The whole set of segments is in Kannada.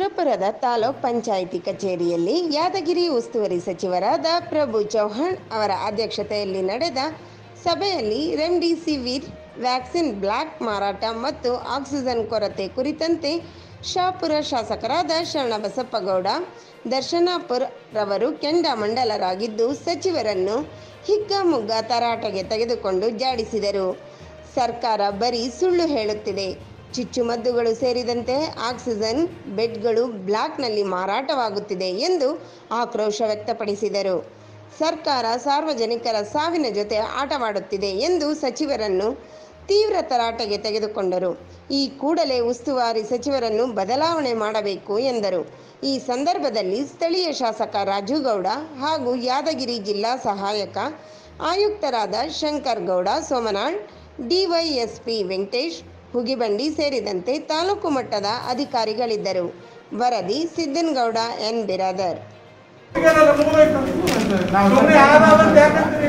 ವಿಜಯಪುರದ ತಾಲೂಕ್ ಪಂಚಾಯಿತಿ ಕಚೇರಿಯಲ್ಲಿ ಯಾದಗಿರಿ ಉಸ್ತುವಾರಿ ಸಚಿವರಾದ ಪ್ರಭು ಚೌಹಾಣ್ ಅವರ ಅಧ್ಯಕ್ಷತೆಯಲ್ಲಿ ನಡೆದ ಸಭೆಯಲ್ಲಿ ರೆಮ್ಡಿಸಿವಿರ್ ವ್ಯಾಕ್ಸಿನ್ ಬ್ಲ್ಯಾಕ್ ಮಾರಾಟ ಮತ್ತು ಆಕ್ಸಿಜನ್ ಕೊರತೆ ಕುರಿತಂತೆ ಶಾಪುರ ಶಾಸಕರಾದ ಶರಣಬಸಪ್ಪಗೌಡ ದರ್ಶನಾಪುರ್ ರವರು ಕೆಂಡಾಮಂಡಲರಾಗಿದ್ದು ಸಚಿವರನ್ನು ಹಿಗ್ಗಾಮುಗ್ಗಾ ತರಾಟೆಗೆ ತೆಗೆದುಕೊಂಡು ಜಾಡಿಸಿದರು ಸರ್ಕಾರ ಬರೀ ಸುಳ್ಳು ಹೇಳುತ್ತಿದೆ ಚುಚ್ಚುಮದ್ದುಗಳು ಸೇರಿದಂತೆ ಆಕ್ಸಿಜನ್ ಬೆಡ್ಗಳು ಬ್ಲಾಕ್ನಲ್ಲಿ ಮಾರಾಟವಾಗುತ್ತಿದೆ ಎಂದು ಆಕ್ರೋಶ ವ್ಯಕ್ತಪಡಿಸಿದರು ಸರ್ಕಾರ ಸಾರ್ವಜನಿಕರ ಸಾವಿನ ಜೊತೆ ಆಟವಾಡುತ್ತಿದೆ ಎಂದು ಸಚಿವರನ್ನು ತೀವ್ರ ತರಾಟೆಗೆ ತೆಗೆದುಕೊಂಡರು ಈ ಕೂಡಲೇ ಉಸ್ತುವಾರಿ ಸಚಿವರನ್ನು ಬದಲಾವಣೆ ಮಾಡಬೇಕು ಎಂದರು ಈ ಸಂದರ್ಭದಲ್ಲಿ ಸ್ಥಳೀಯ ಶಾಸಕ ರಾಜುಗೌಡ ಹಾಗೂ ಯಾದಗಿರಿ ಜಿಲ್ಲಾ ಸಹಾಯಕ ಆಯುಕ್ತರಾದ ಶಂಕರ್ ಗೌಡ ಸೋಮನಾಳ್ ಡಿವೈಎಸ್ಪಿ ವೆಂಕಟೇಶ್ ಹುಗಿಬಂಡಿ ಸೇರಿದಂತೆ ತಾಲೂಕು ಮಟ್ಟದ ಅಧಿಕಾರಿಗಳಿದ್ದರು ವರದಿ ಸಿದ್ದನಗೌಡ ಎನ್ ಬಿರಾದರ್ ಸುಮ್ನೆ ಆರಾಮಂತ ಯಾಕಂತೀರಿ?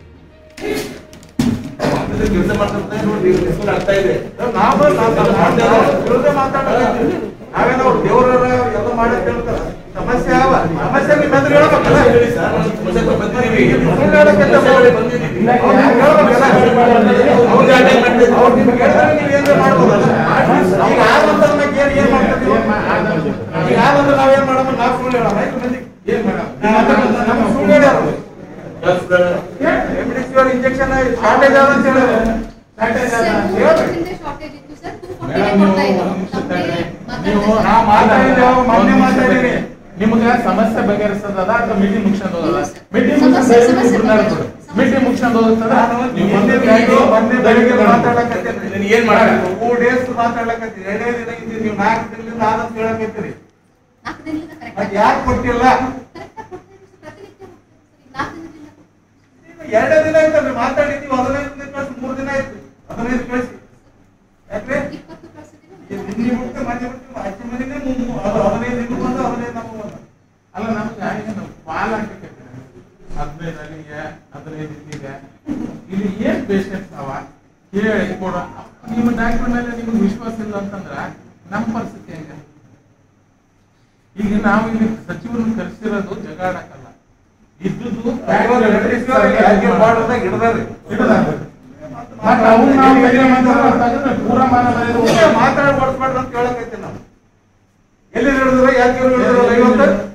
ಕೆಲಸ ಮಾಡ್ತಾರೆ ನೋಡಿ ಎಷ್ಟು ಅರ್ಥ ಇದೆ ನಾವು ನಾವು ಮಾಡ್ತೇವೆ. ವಿರೋಧ ಮಾತಾಡೋದು. ನಾವೇನೋ ಅವ್ರು ದೇವ್ರರ ಎಲ್ಲ ಮಾಡಕ್ ಹೇಳ್ತಾರ ಸಮಸ್ಯೆ ಅವ ಸಮಸ್ಯೆ ನಿಮ್ಮ ಎದುರು ಹೇಳ್ಬೇಕಲ್ಲ ಹೇಳಿ ಸರ್ ನಾವು ಸಮಸ್ಯೆ ಬಂದಿದ್ದೀವಿ ಸುಳ್ಳು ಹೇಳಕ್ಕಿಂತ ಮೊದಲು ಬಂದಿದ್ದೀವಿ ಅವ್ರು ನಿಮ್ಗೆ ಹೇಳ್ಬೇಕಲ್ಲ. ಅವ್ರು ಅಟೆಂಡ್ ಮಾಡ್ತಿದ್ರು. ಅವ್ರು ನಿಮ್ಗೆ ಹೇಳಿದ್ರೆ ನೀವು ಏನ್ರ ಮಾಡ್ಬೋದಲ್ಲ? ಈಗ ಆಗಂತಂದ್ ಮೇಲೆ ಏನ್ ಏನ್ ಮಾಡ್ತೀವಿ? ಈಗ ಆಗಂದ್ರೆ ನಾವೇನ್ ಮಾಡಮ್ಮ? ನಾವು ಸುಳ್ಳು ಹೇಳಮ್ಮ? ಐದು ಮಂದಿ. ಏನ್ ಮಾಡಮ್ಮ? ನಮ್ಗೆ ಸುಳ್ಳು ಹೇಳ್ಯಾರು. ರೆಮಿಡಿಸಿವಿರ್ ಇಂಜೆಕ್ಷನ್ ಶಾರ್ಟೇಜ್ ಆದ ಅಂತ ಹೇಳಿದ್ರು ಶಾರ್ಟೇಜ್ ಆದ ಅಂತ ಹೇಳ್ರಿ. ನೀವು ನಾ ಮಾತಾಡಿದ್ದೆ ಅವ್ರು ಮೊನ್ನೆ ಮಾತಾಡಿರಿ ನಿಮ್ಗ ಸಮಸ್ಯೆ ಬಗೆಹರಿಸದ ಅಥವಾ ಮೀಟಿಂಗ್ ಮುಗಿಸ್ಕೊಂಡು ಹೋಗಲ್ಲ ಮೀಟಿಂಗ್ ಸಮಸ್ಯೆ- ಸಮಸ್ಯೆ ಮುಗಿಸ್ಕೊಂಡು ಮೀಟಿಂಗ್ ಮುಗಿಸ್ಕೊಂಡು ಹೋಗುತ್ತದ ನಾನು ನೀವು ಮೊನ್ನೆ ಮುಂದೆ ಬೆಳಿಗ್ಗೆ ಮೊನ್ನೆ ಬೆಳಿಗ್ಗೆ ಮಾತಾಡಕತ್ತೀನಿ. ನೀನ್ ಏನ್ ಮಾಡಲ್ಲ? ಟೂ ಡೇಸ್ ಮಾತಾಡಕತ್ತೀನಿ ಎರಡೇ ದಿನ ಇದ್ದೀನಿ ನೀವು ನಾಲ್ಕು ದಿನದಿಂದ ಆದಂತ ಹೇಳಕತ್ತೀರಿ ಅದ್ ಯಾಕೆ ಕೊಟ್ಟಿಲ್ಲ ಎರಡೇ ದಿನ ಆಯ್ತಲ್ರಿ ಮಾತಾಡಿದ್ದೀವಿ ಹದಿನೈದು ದಿನ ಕಳ್ಸಿ ಮೂರು ದಿನ ಆಯ್ತು ಹದಿನೈದು ಕಳಿಸಿ ಯಾಕ್ರಿ ಇದು ನಿನ್ನೆ ಬಿಟ್ಟು ಮೊನ್ನೆ ಬಿಟ್ಟು ಆಚೆ ಮನೆನೇ ಮು- ಮು- ಅದು ಹದಿನೈದು ದಿನ ಬಂದು ಹದಿನೈದು ನಮಗೆ ಬಂದ ಅಲ್ಲ ನಮ್ಗೆ ಏನು ಪಾಲ್ ಹಾಕಕ್ಕೆ ಹದಿನೈದು ಅಲ್ಲಿಗೆ ಹದಿನೈದು ಇಲ್ಲಿಗೆ ಇಲ್ಲಿ ಏನ್ ಪೇಷಂಟ್ಸ್ ಅವ ಕೇಳಿ ಕೊಡ ನಿಮ್ಮ ಡಾಕ್ಟರ್ ಮೇಲೆ ನಿಮ್ಗೆ ವಿಶ್ವಾಸ ಇಲ್ಲ ಅಂತಂದ್ರ ನಮ್ಮ ಪರಿಸ್ಥಿತಿ ಹೆಂಗ ಈಗ ನಾವು ಇಲ್ಲಿ ಸಚಿವರನ್ನು ಕರೆಸಿರೋದು ಜಗಾಡಕ್ಕಲ್ಲ ಇದ್ದುದು ಬಾರ್ಡರ್ದಾಗ ಹಿಡ್ದಾರಿ ಮತ್ತೆ ಅವ್ನ ನಾವು ಬೇರೆ ಮಾತಾಡೋದಾದ್ರೆ ಪೂರ ಮಾನವ ಮಾತಾಡ್ಬಾರ್ದು ಅಂತ ಹೇಳಕೈತಿ ನಾವು ಎಲ್ಲಿ ಹಿಡಿದ್ರು ಯಾಕೆ ಹಿಡಿದ್ರು ಇವತ್ತು